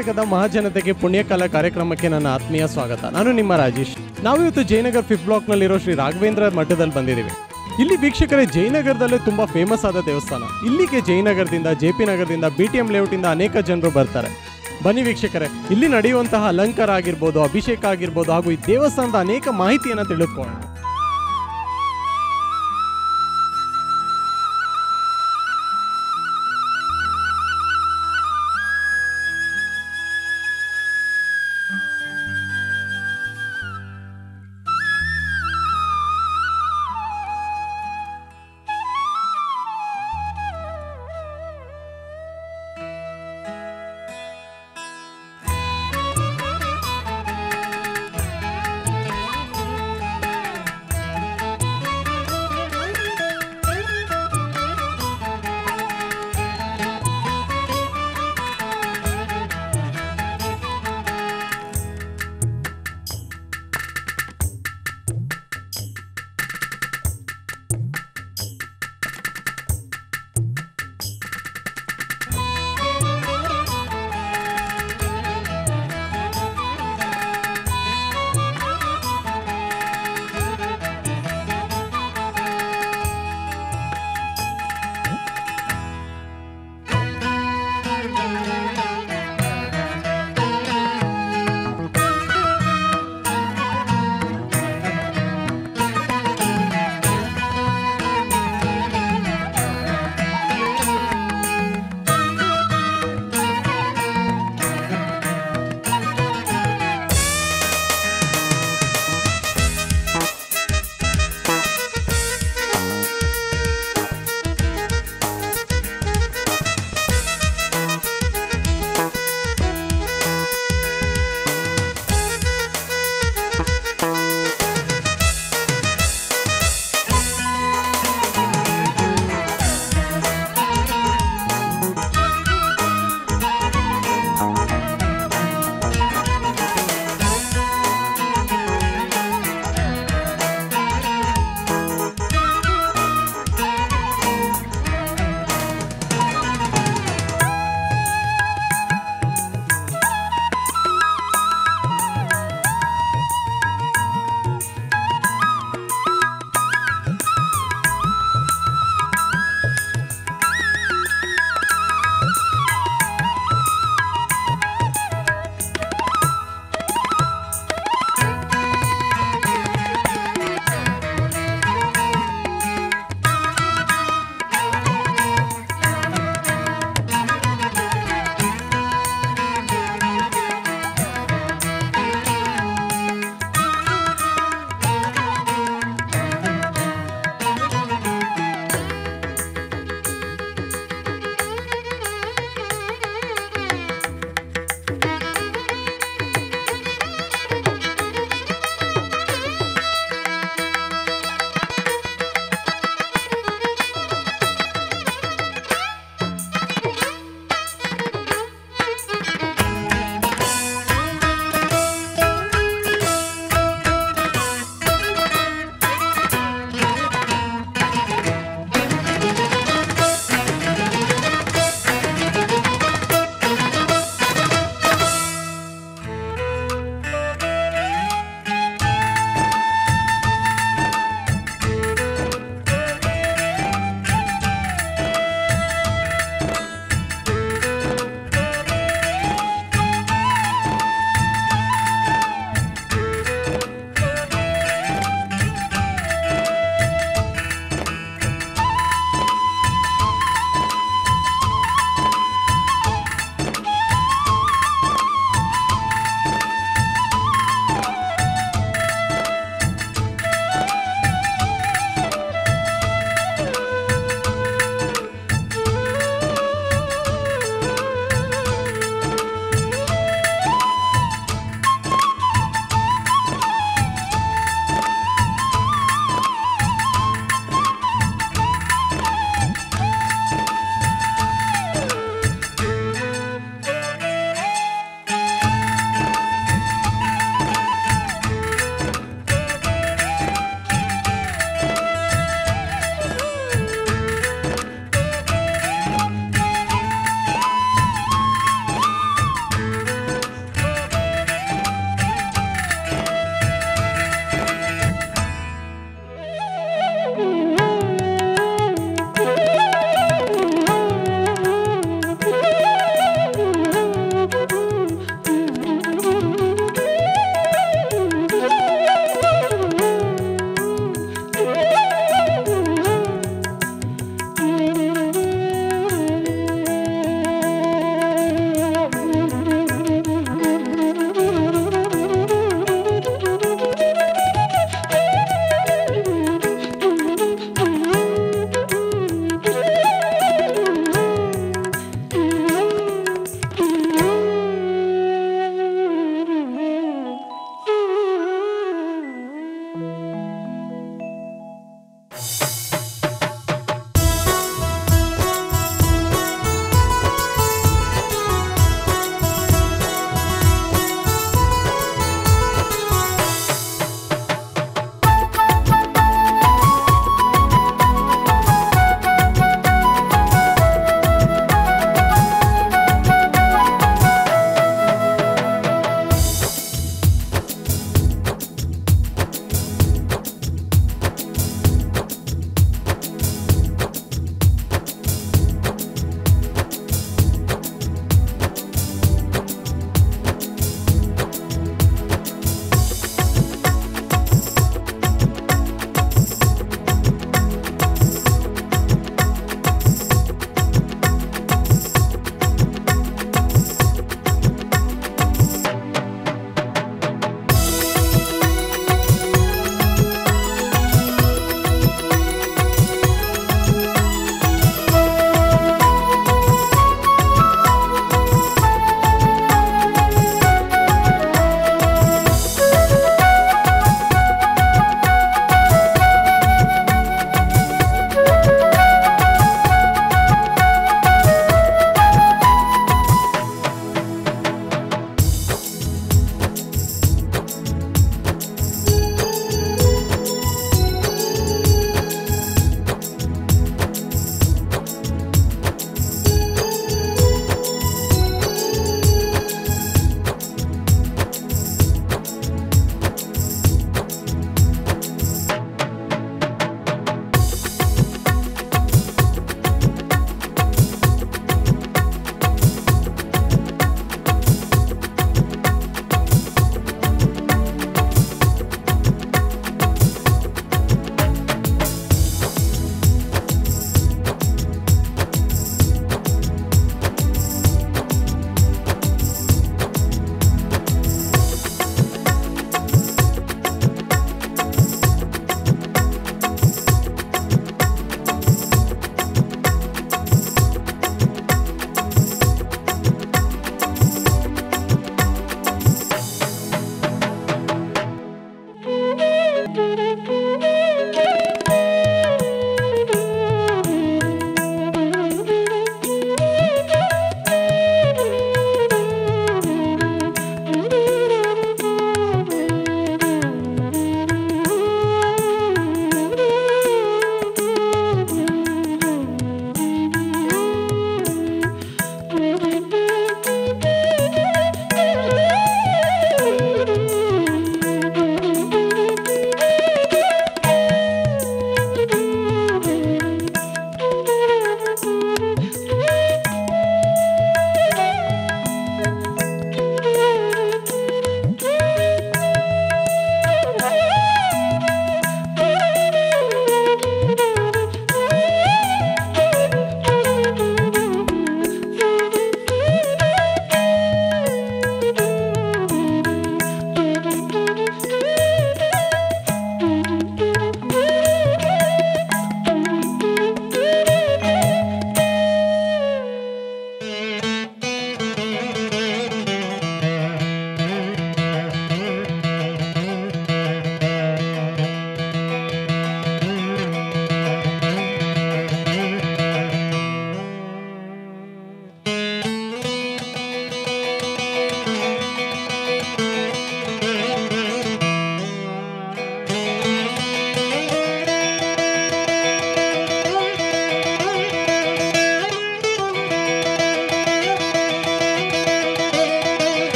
ಕರ್ನಾಟಕದ ಮಹಾಜನತೆಗೆ ಪುಣ್ಯಕಾಲ ಕಾರ್ಯಕ್ರಮಕ್ಕೆ ನನ್ನ ಆತ್ಮೀಯ ಸ್ವಾಗತ ನಾನು ನಿಮ್ಮ ರಾಜೇಶ್ ನಾವಿವತ್ತು ಜಯನಗರ್ ಫಿಫ್ತ್ ಬ್ಲಾಕ್ನಲ್ಲಿರೋ ಶ್ರೀ ರಾಘವೇಂದ್ರ ಮಠದಲ್ಲಿ ಬಂದಿದ್ದೀವಿ ಇಲ್ಲಿ ವೀಕ್ಷಕರೇ ಜಯನಗರದಲ್ಲೇ ತುಂಬಾ ಫೇಮಸ್ ಆದ ದೇವಸ್ಥಾನ ಇಲ್ಲಿಗೆ ಜಯನಗರದಿಂದ ಜೆ ಪಿ ನಗರದಿಂದ ಬಿ ಟಿ ಎಂ ಲೇಔಟಿಂದ ಅನೇಕ ಜನರು ಬರ್ತಾರೆ ಬನ್ನಿ ವೀಕ್ಷಕರೇ ಇಲ್ಲಿ ನಡೆಯುವಂತಹ ಅಲಂಕಾರ ಆಗಿರ್ಬೋದು ಅಭಿಷೇಕ ಆಗಿರ್ಬೋದು ಹಾಗೂ ಈ ದೇವಸ್ಥಾನದ ಅನೇಕ ಮಾಹಿತಿಯನ್ನು ತಿಳಿದುಕೊಳ್ಳೋಣ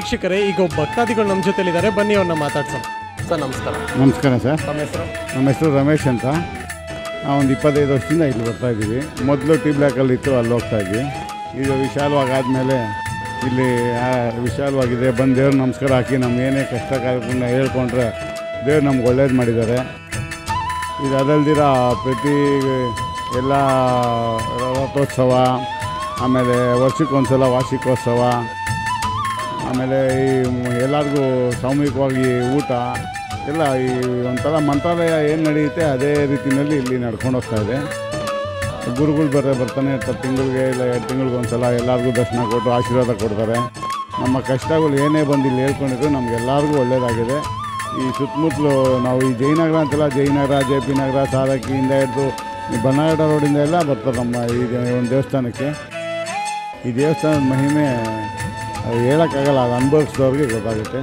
ವೀಕ್ಷಕರೇ ಈಗ ಒಬ್ಬ ಭಕ್ತಾದಿಗಳು ನಮ್ಮ ಜೊತೆಲಿದ್ದಾರೆ ಬನ್ನಿ ಅವ್ರನ್ನ ಮಾತಾಡ್ಸೋಣ ಸರ್ ನಮಸ್ಕಾರ ನಮಸ್ಕಾರ ಸರ್ ತಮ್ಮ ಹೆಸರು ನಮ್ಮ ಹೆಸರು ರಮೇಶ್ ಅಂತ ನಾವು ಒಂದು ಇಪ್ಪತ್ತೈದು ವರ್ಷದಿಂದ ಇಲ್ಲಿ ಬರ್ತಾ ಇದ್ದೀವಿ ಮೊದಲು ಟಿ ಬ್ಲ್ಯಾಕಲ್ಲಿ ಇತ್ತು ಅಲ್ಲಿ ಹೋಗ್ತಾ ಇದ್ವಿ ಈಗ ವಿಶಾಲವಾಗಿ ಆದಮೇಲೆ ಇಲ್ಲಿ ಆ, ವಿಶಾಲವಾಗಿದೆ ಬಂದು ದೇವ್ರ ನಮಸ್ಕಾರ ಹಾಕಿ ನಮ್ಮ ಏನೇ ಕಷ್ಟ ಕಾರ್ಯಕ್ರಮ ಹೇಳ್ಕೊಂಡ್ರೆ ದೇವ್ರು ನಮ್ಗೆ ಒಳ್ಳೇದು ಮಾಡಿದ್ದಾರೆ ಇದು ಅದಲ್ದಿರ ಪ್ರತಿ ಎಲ್ಲ ರಥೋತ್ಸವ ಆಮೇಲೆ ವರ್ಷಕ್ಕೊಂದ್ಸಲ ವಾರ್ಷಿಕೋತ್ಸವ ಆಮೇಲೆ ಈ ಮ್- ಎಲ್ಲರಿಗೂ ಸಾಮೂಹಿಕವಾಗಿ ಊಟ ಎಲ್ಲ ಈ ಒಂಥರ ಮಂತ್ರಾಲಯ ಏನು ನಡೆಯುತ್ತೆ ಅದೇ ರೀತಿಯಲ್ಲಿ ಇಲ್ಲಿ ನಡ್ಕೊಂಡು ಹೋಗ್ತಾ ಇದೆ ಗುರುಗಳು ಬರ ಬರ್ತಾನೆ ಇರ್ತಾರೆ ತಿಂಗಳಿಗೆ ಇಲ್ಲ ಎರಡು ತಿಂಗಳಿಗೊಂದ್ಸಲ ಎಲ್ಲರಿಗೂ ದರ್ಶನ ಕೊಟ್ಟು ಆಶೀರ್ವಾದ ಕೊಡ್ತಾರೆ ನಮ್ಮ ಕಷ್ಟಗಳು ಏನೇ ಬಂದು ಇಲ್ಲಿ ಹೇಳ್ಕೊಂಡಿದ್ರು ನಮಗೆಲ್ಲರಿಗೂ ಒಳ್ಳೆಯದಾಗಿದೆ ಈ ಸುತ್ತಮುತ್ತಲು ನಾವು ಈ ಜಯನಗರ ಅಂತೆಲ್ಲ ಜಯನಗರ ಜೆ ಪಿ ನಗರ ಸಾರಕ್ಕಿಯಿಂದ ಹಿಡಿದು ಈ ಬನ್ನಾಘಟ್ಟ ರೋಡಿಂದ ಎಲ್ಲ ಬರ್ತಾರೆ ನಮ್ಮ ಈ ದೇ- ಒಂದು ದೇವಸ್ಥಾನಕ್ಕೆ ಈ ದೇವಸ್ಥಾನದ ಮಹಿಮೆ ಅದು ಹೇಳೋಕ್ಕಾಗಲ್ಲ ಅದು ಅನುಭವಿಸಿದವ್ರಿಗೆ ಗೊತ್ತಾಗುತ್ತೆ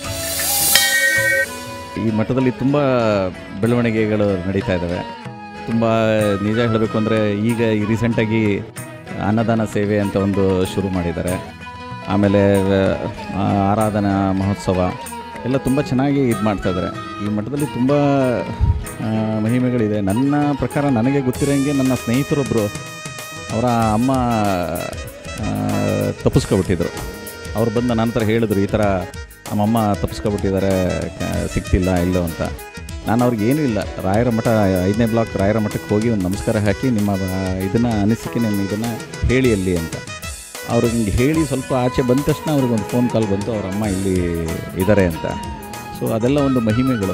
ಈ ಮಠದಲ್ಲಿ ತುಂಬ ಬೆಳವಣಿಗೆಗಳು ನಡೀತಾ ಇದ್ದಾವೆ ತುಂಬ ನಿಜ ಹೇಳಬೇಕು ಅಂದರೆ ಈಗ ಈ ರೀಸೆಂಟಾಗಿ ಅನ್ನದಾನ ಸೇವೆ ಅಂತ ಒಂದು ಶುರು ಮಾಡಿದ್ದಾರೆ ಆಮೇಲೆ ಆ, ಆರಾಧನಾ ಮಹೋತ್ಸವ ಎಲ್ಲ ತುಂಬ ಚೆನ್ನಾಗಿ ಇದು ಮಾಡ್ತಾ ಇದ್ದಾರೆ ಈ ಮಠದಲ್ಲಿ ತುಂಬ ಆ, ಮಹಿಮೆಗಳಿದೆ ನನ್ನ ಪ್ರಕಾರ ನನಗೆ ಗೊತ್ತಿರೋಂಗೆ ನನ್ನ ಸ್ನೇಹಿತರೊಬ್ಬರು ಅವರ ಅಮ್ಮ ಆ, ತಪ್ಪಿಸ್ಕೊಬಿಟ್ಟಿದ್ರು ಅವ್ರು ಬಂದು ನನ್ನ ಹತ್ರ ಹೇಳಿದ್ರು ಈ ಥರ ನಮ್ಮಮ್ಮ ತಪ್ಪಿಸ್ಕೊಬಿಟ್ಟಿದ್ದಾರೆ ಕ- ಸಿಗ್ತಿಲ್ಲ ಇಲ್ಲೋ ಅಂತ ನಾನು ಅವ್ರಿಗೆ ಏನೂ ಇಲ್ಲ ರಾಯರ ಮಠ ಐದನೇ ಬ್ಲಾಕ್ ರಾಯರ ಮಠಕ್ಕೆ ಹೋಗಿ ಒಂದು ನಮಸ್ಕಾರ ಹಾಕಿ ನಿಮ್ಮ ಇದನ್ನು ಅನಿಸಿಕೆ ನಿಮ್ಮ ಇದನ್ನು ಹೇಳಿ ಅಲ್ಲಿ ಅಂತ ಅವ್ರಿಗೆ ಹಿಂಗೆ ಹೇಳಿ ಸ್ವಲ್ಪ ಆಚೆ ಬಂದ ತಕ್ಷಣ ಅವ್ರಿಗೆ ಒಂದು ಫೋನ್ ಕಾಲ್ ಬಂತು ಅವ್ರ ಅಮ್ಮ ಇಲ್ಲಿ ಇದ್ದಾರೆ ಅಂತ ಸೊ ಅದೆಲ್ಲ ಒಂದು ಮಹಿಮೆಗಳು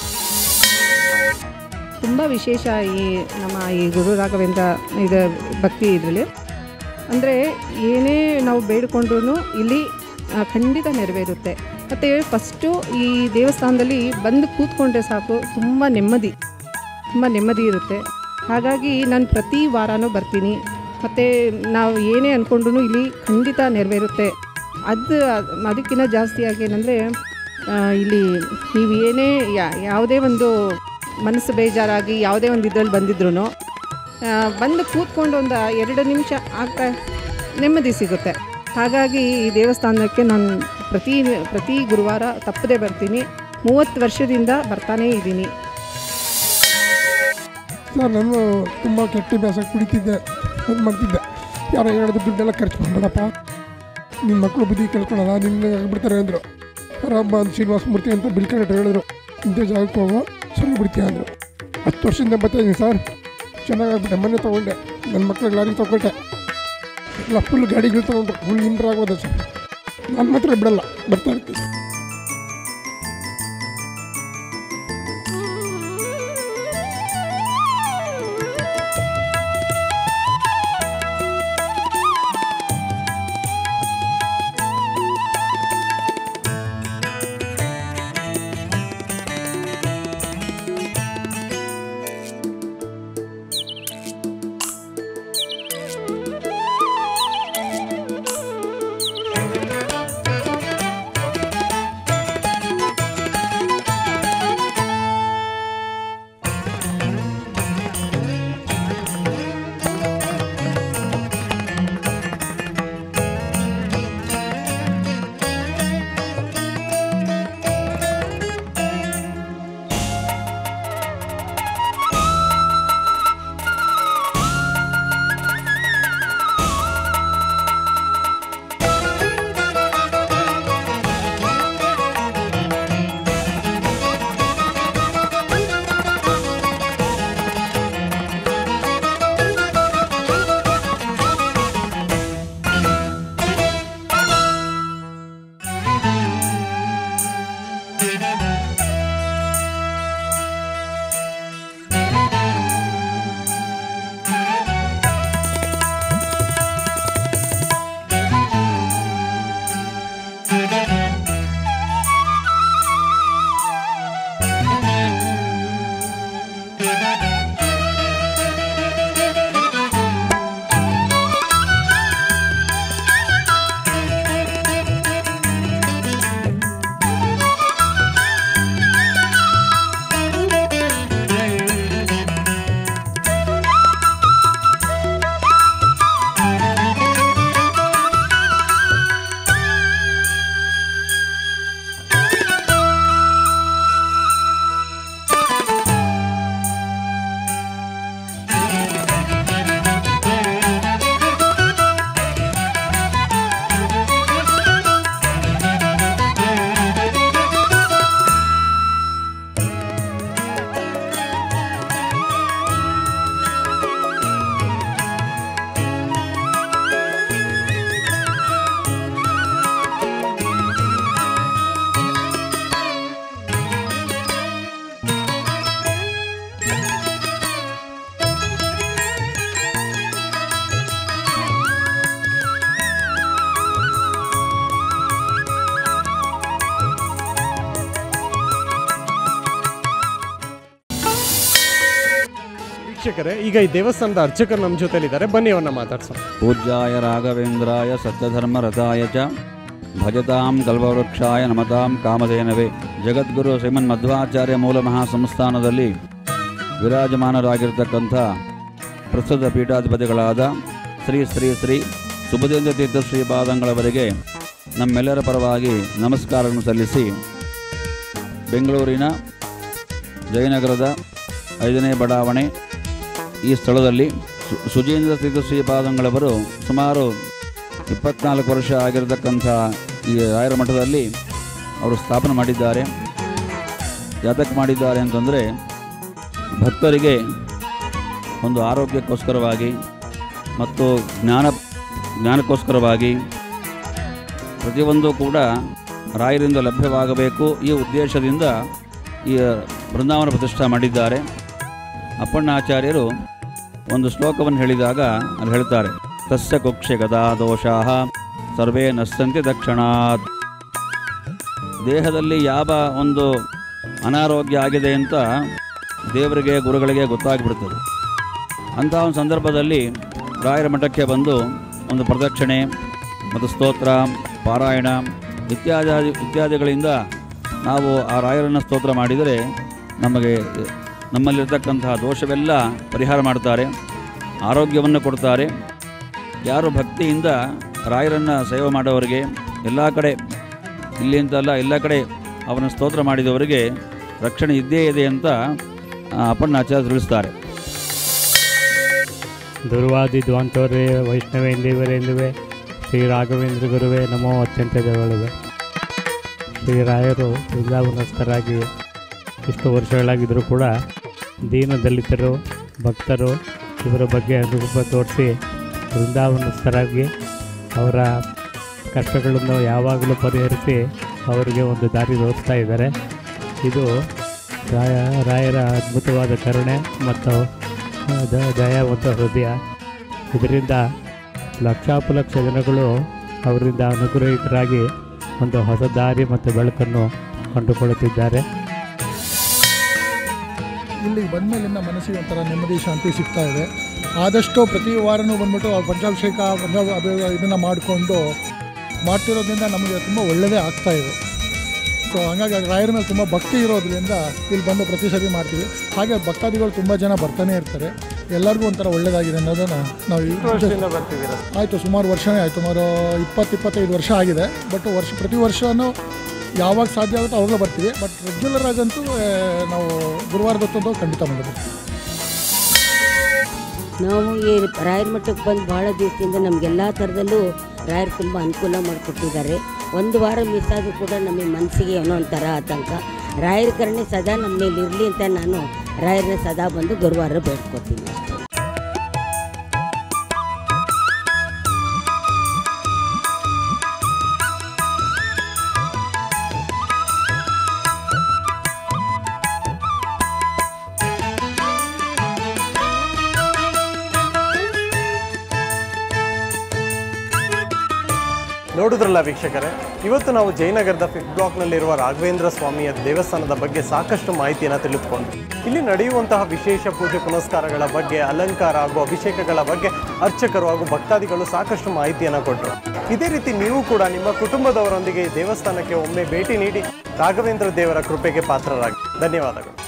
ತುಂಬ ವಿಶೇಷ ಈ ನಮ್ಮ ಈ ಗುರು ರಾಘವೇಂದ್ರ ಇದು ಭಕ್ತಿ ಇದರಲ್ಲಿ ಅಂದರೆ ಏನೇ ನಾವು ಬೇಡಿಕೊಂಡ್ರೂ ಇಲ್ಲಿ ಆ, ಖಂಡಿತ ನೆರವೇರುತ್ತೆ ಮತ್ತು ಫಸ್ಟು ಈ ದೇವಸ್ಥಾನದಲ್ಲಿ ಬಂದು ಕೂತ್ಕೊಂಡ್ರೆ ಸಾಕು ತುಂಬ ನೆಮ್ಮದಿ ತುಂಬ ನೆಮ್ಮದಿ ಇರುತ್ತೆ ಹಾಗಾಗಿ ನಾನು ಪ್ರತಿ ವಾರನೂ ಬರ್ತೀನಿ ಮತ್ತು ನಾವು ಏನೇ ಅಂದ್ಕೊಂಡ್ರು ಇಲ್ಲಿ ಖಂಡಿತ ನೆರವೇರುತ್ತೆ ಅದು ಅದಕ್ಕಿಂತ ಜಾಸ್ತಿಯಾಗಿ ಏನಂದರೆ ಇಲ್ಲಿ ನೀವು ಏನೇ ಯಾ- ಯಾವುದೇ ಒಂದು ಮನಸ್ಸು ಬೇಜಾರಾಗಿ ಯಾವುದೇ ಒಂದು ಇದರಲ್ಲಿ ಬಂದಿದ್ರು ಬಂದು ಕೂತ್ಕೊಂಡು ಒಂದು ಎರಡು ನಿಮಿಷ ಆಗ್ತಾ ನೆಮ್ಮದಿ ಸಿಗುತ್ತೆ ಹಾಗಾಗಿ ಈ ದೇವಸ್ಥಾನಕ್ಕೆ ನಾನು ಪ್ರತಿ ಪ್ರತಿ ಗುರುವಾರ ತಪ್ಪದೇ ಬರ್ತೀನಿ ಮೂವತ್ತು ವರ್ಷದಿಂದ ಬರ್ತಾನೇ ಇದ್ದೀನಿ ಸರ್ ನಾನು ತುಂಬ ಕೆಟ್ಟ ಅಭ್ಯಾಸ ಕುಡಿತಿದ್ದೆ ಅದು ಮಾಡ್ತಿದ್ದೆ ಯಾರೋ ಹೇಳಿದ್ರು ದುಡ್ಡೆಲ್ಲ ಖರ್ಚು ಮಾಡಬೇಡಪ್ಪ ನಿಮ್ಮ ಮಕ್ಕಳು ಬುದ್ಧಿ ಕೇಳ್ಕೊಳಲ್ಲ ನಿನ್ನ ಆಗ್ಬಿಡ್ತಾರೆ ಅಂದರು ರಾಮ ಶ್ರೀನಿವಾಸ ಮೂರ್ತಿ ಅಂತ ಬಿಲ್ ಕಲೆಕ್ಟರ್ ಹೇಳಿದ್ರು ಇಂಥ ಜಾಗಕ್ಕೆ ಹೋಗೋ ಸರಿ ಬಿಡ್ತೀಯ ಅಂದರು ಹತ್ತು ವರ್ಷದಿಂದ ಬರ್ತಾ ಇದ್ದೀನಿ ಸರ್ ಚೆನ್ನಾಗಾಗ್ಬಿಟ್ಟೆ ಮನೆ ತೊಗೊಂಡೆ ನನ್ನ ಮಕ್ಳಿಗೆ ಲಾರಿ ತೊಗೊಳ್ಟೆ ಎಲ್ಲ ಫುಲ್ ಗಾಡಿಗಳು ತೊಗೊಂಡ್ರು ಫುಲ್ ಇಂಪ್ರೂವ್ ಆಗೋದೆ ಸರ್ ನಾನು ಮಾತ್ರ ಬಿಡಲ್ಲ ಬರ್ತಾ ಇರ್ತೀನಿ ವೀಕ್ಷಕರೇ ಈಗ ಈ ದೇವಸ್ಥಾನದ ಅರ್ಚಕರು ನಮ್ಮ ಜೊತೆಲಿದ್ದಾರೆ ಬನ್ನಿ ಅವ್ರನ್ನ ಮಾತಾಡ್ಸೋಣ ಪೂಜ್ಯಾಯ ರಾಘವೇಂದ್ರಾಯ ಸತ್ಯಧರ್ಮರಥಾಯ ಚ ಭಜತಾಂ ಕಲ್ಪವೃಕ್ಷಾಯ ನಮತಾಂ ಕಾಮಧೇನವೇ ಜಗದ್ಗುರು ಶ್ರೀಮನ್ ಮಧ್ವಾಚಾರ್ಯ ಮೂಲ ಮಹಾಸಂಸ್ಥಾನದಲ್ಲಿ ವಿರಾಜಮಾನರಾಗಿರ್ತಕ್ಕಂಥ ಪ್ರಸ್ತುತ ಪೀಠಾಧಿಪತಿಗಳಾದ ಶ್ರೀ ಶ್ರೀ ಶ್ರೀ ಸುಬುಧೇಂದ್ರ ತೀರ್ಥ ಶ್ರೀಪಾದಂಗಳವರಿಗೆ ನಮ್ಮೆಲ್ಲರ ಪರವಾಗಿ ನಮಸ್ಕಾರವನ್ನು ಸಲ್ಲಿಸಿ ಬೆಂಗಳೂರಿನ ಜಯನಗರದ ಐದನೇ ಬಡಾವಣೆ ಈ ಸ್ಥಳದಲ್ಲಿ ಸು- ಸುಜೇಂದ್ರ ತೀರ್ಥ ಶ್ರೀಪಾದಂಗಳವರು ಸುಮಾರು ಇಪ್ಪತ್ನಾಲ್ಕು ವರ್ಷ ಆಗಿರತಕ್ಕಂಥ ಈ ರಾಯರ ಮಠದಲ್ಲಿ ಅವರು ಸ್ಥಾಪನೆ ಮಾಡಿದ್ದಾರೆ ಯಾತಕ್ಕೆ ಮಾಡಿದ್ದಾರೆ ಅಂತಂದರೆ ಭಕ್ತರಿಗೆ ಒಂದು ಆರೋಗ್ಯಕ್ಕೋಸ್ಕರವಾಗಿ ಮತ್ತು ಜ್ಞಾನ ಜ್ಞಾನಕ್ಕೋಸ್ಕರವಾಗಿ ಪ್ರತಿಯೊಂದು ಕೂಡ ರಾಯರಿಂದ ಲಭ್ಯವಾಗಬೇಕು ಈ ಉದ್ದೇಶದಿಂದ ಈ ಬೃಂದಾವನ ಪ್ರತಿಷ್ಠಾ ಮಾಡಿದ್ದಾರೆ ಅಪ್ಪಣ್ಣಾಚಾರ್ಯರು ಒಂದು ಶ್ಲೋಕವನ್ನು ಹೇಳಿದಾಗ ಅಲ್ಲಿ ಹೇಳ್ತಾರೆ ತಸ್ಯ ಕುಕ್ಷೆ ಗದಾ ದೋಷಾಹ ಸರ್ವೇ ನಶ್ಯಂತಿ ತಕ್ಷಣಾತ್ ದೇಹದಲ್ಲಿ ಯಾವ ಒಂದು ಅನಾರೋಗ್ಯ ಆಗಿದೆ ಅಂತ ದೇವರಿಗೆ ಗುರುಗಳಿಗೆ ಗೊತ್ತಾಗ್ಬಿಡ್ತದೆ ಅಂಥ ಒಂದು ಸಂದರ್ಭದಲ್ಲಿ ರಾಯರ ಮಠಕ್ಕೆ ಬಂದು ಒಂದು ಪ್ರದಕ್ಷಿಣೆ ಮತ್ತು ಸ್ತೋತ್ರ ಪಾರಾಯಣ ಇತ್ಯಾದಿ ಇತ್ಯಾದಿಗಳಿಂದ ನಾವು ಆ ರಾಯರನ್ನು ಸ್ತೋತ್ರ ಮಾಡಿದರೆ ನಮಗೆ ನಮ್ಮಲ್ಲಿರ್ತಕ್ಕಂತಹ ದೋಷವೆಲ್ಲ ಪರಿಹಾರ ಮಾಡ್ತಾರೆ ಆರೋಗ್ಯವನ್ನು ಕೊಡ್ತಾರೆ ಯಾರು ಭಕ್ತಿಯಿಂದ ರಾಯರನ್ನು ಸೇವೆ ಮಾಡೋವರಿಗೆ ಎಲ್ಲ ಕಡೆ ಇಲ್ಲಿ ಅಂತಲ್ಲ ಎಲ್ಲ ಕಡೆ ಅವನ ಸ್ತೋತ್ರ ಮಾಡಿದವರಿಗೆ ರಕ್ಷಣೆ ಇದ್ದೇ ಇದೆ ಅಂತ ಆ, ಅಪ್ಪಣ್ಣಾಚಾರ್ಯ ತಿಳಿಸ್ತಾರೆ ದುರ್ವಾದಿ ದ್ವಾಂತವರೇ ವೈಷ್ಣವೇಂದೇವರೆಂದುವೆ ಶ್ರೀ ರಾಘವೇಂದ್ರ ಗುರುವೇ ನಮೋ ಅತ್ಯಂತ ಜಗಳಿವೆ ಶ್ರೀರಾಯರು ವೃಂದಾವನಸ್ಥರಾಗಿ ಇಷ್ಟು ವರ್ಷಗಳಾಗಿದ್ದರೂ ಕೂಡ ದೀನ ದಲಿತರು ಭಕ್ತರು ಇವರ ಬಗ್ಗೆ ಅನುಕಂಪ ತೋರಿಸಿ ವೃಂದಾವನಸ್ಥರಾಗಿ ಅವರ ಕಷ್ಟಗಳನ್ನು ಯಾವಾಗಲೂ ಪರಿಹರಿಸಿ ಅವರಿಗೆ ಒಂದು ದಾರಿ ತೋರಿಸ್ತಾ ಇದ್ದಾರೆ ಇದು ರಾಯ ರಾಯರ ಅದ್ಭುತವಾದ ಕರುಣೆ ಮತ್ತು ದ- ದಯ ಮತ್ತು ಹೃದಯ ಇದರಿಂದ ಲಕ್ಷಾಪಲಕ್ಷ ಜನಗಳು ಅವರಿಂದ ಅನುಗ್ರಹಿತರಾಗಿ ಒಂದು ಹೊಸ ದಾರಿ ಮತ್ತು ಬೆಳಕನ್ನು ಕಂಡುಕೊಳ್ಳುತ್ತಿದ್ದಾರೆ ಇಲ್ಲಿಗೆ ಬಂದಮೇಲಿಂದ ಮನಸ್ಸಿಗೆ ಒಂಥರ ನೆಮ್ಮದಿ ಶಾಂತಿ ಸಿಗ್ತಾ ಇದೆ ಆದಷ್ಟು ಪ್ರತಿ ವಾರನೂ ಬಂದ್ಬಿಟ್ಟು ಆ ಪಂಚಾಭಿಷೇಕ ಪಂಚಾಭ ಅಭಿ- ಇದನ್ನು ಮಾಡಿಕೊಂಡು ಮಾಡ್ತಿರೋದ್ರಿಂದ ನಮಗೆ ತುಂಬ ಒಳ್ಳೆಯದೇ ಆಗ್ತಾ ಇದೆ ಸೊ ಹಾಗಾಗಿ ರಾಯರ ಮೇಲೆ ತುಂಬ ಭಕ್ತಿ ಇರೋದ್ರಿಂದ ಇಲ್ಲಿ ಬಂದು ಪ್ರತಿ ಸರಿ ಮಾಡ್ತೀವಿ ಹಾಗೆ ಭಕ್ತಾದಿಗಳು ತುಂಬ ಜನ ಬರ್ತಾನೆ ಇರ್ತಾರೆ ಎಲ್ಲರಿಗೂ ಒಂಥರ ಒಳ್ಳೆಯದಾಗಿದೆ ಅನ್ನೋದನ್ನು ನಾವು ಈ ವರ್ಷದಿಂದ ಬರ್ತಿದ್ದೀರಾ ಆಯಿತು ಸುಮಾರು ವರ್ಷನೇ ಆಯಿತು ಸುಮಾರು ಇಪ್ಪತ್ತು ಇಪ್ಪತ್ತೈದು ವರ್ಷ ಆಗಿದೆ ಬಟ್ ವರ್ಷ ಪ್ರತಿ ವರ್ಷವೂ ಯಾವಾಗ ಸಾಧ್ಯ ಆಗುತ್ತೋ ಅವಾಗ ಬರ್ತೀವಿ ಬಟ್ ರೆಗ್ಯುಲರ್ ಆಗಂತೂ ಆ, ನಾವು ಗುರುವಾರದೊತ್ತಂದು ಖಂಡಿತ ಬಂದಿರ್ತೀವಿ ನಾವು ಈ ರಾಯರ ಮಠಕ್ಕೆ ಬಂದು ಭಾಳ ದಿವಸದಿಂದ ನಮಗೆಲ್ಲ ಥರದಲ್ಲೂ ರಾಯರು ತುಂಬ ಅನುಕೂಲ ಮಾಡಿಕೊಟ್ಟಿದ್ದಾರೆ ಒಂದು ವಾರ ಮಿಸ್ ಆದರೂ ಕೂಡ ನಮಗೆ ಮನಸ್ಸಿಗೆ ಏನೋ ಒಂಥರ ಆತಂಕ ರಾಯರ ಕರುಣೆ ಸದಾ ನಮ್ಮ ಮೇಲೆ ಇರಲಿ ಅಂತ ನಾನು ರಾಯರನ್ನ ಸದಾ ಬಂದು ಗುರುವಾರ ಬೇಡ್ಕೊತೀನಿ ಅಷ್ಟೇ ನೋಡಿದ್ರಲ್ಲ ವೀಕ್ಷಕರೇ ಇವತ್ತು ನಾವು ಜಯನಗರದ ಫಿಫ್ತ್ ಬ್ಲಾಕ್ನಲ್ಲಿರುವ ರಾಘವೇಂದ್ರ ಸ್ವಾಮಿಯ ದೇವಸ್ಥಾನದ ಬಗ್ಗೆ ಸಾಕಷ್ಟು ಮಾಹಿತಿಯನ್ನು ತಿಳಿದುಕೊಂಡು ಇಲ್ಲಿ ನಡೆಯುವಂತಹ ವಿಶೇಷ ಪೂಜೆ ಪುನಸ್ಕಾರಗಳ ಬಗ್ಗೆ ಅಲಂಕಾರ ಹಾಗೂ ಅಭಿಷೇಕಗಳ ಬಗ್ಗೆ ಅರ್ಚಕರು ಹಾಗೂ ಭಕ್ತಾದಿಗಳು ಸಾಕಷ್ಟು ಮಾಹಿತಿಯನ್ನು ಕೊಟ್ಟರು ಇದೇ ರೀತಿ ನೀವು ಕೂಡ ನಿಮ್ಮ ಕುಟುಂಬದವರೊಂದಿಗೆ ಈ ದೇವಸ್ಥಾನಕ್ಕೆ ಒಮ್ಮೆ ಭೇಟಿ ನೀಡಿ ರಾಘವೇಂದ್ರ ದೇವರ ಕೃಪೆಗೆ ಪಾತ್ರರಾಗಿ ಧನ್ಯವಾದಗಳು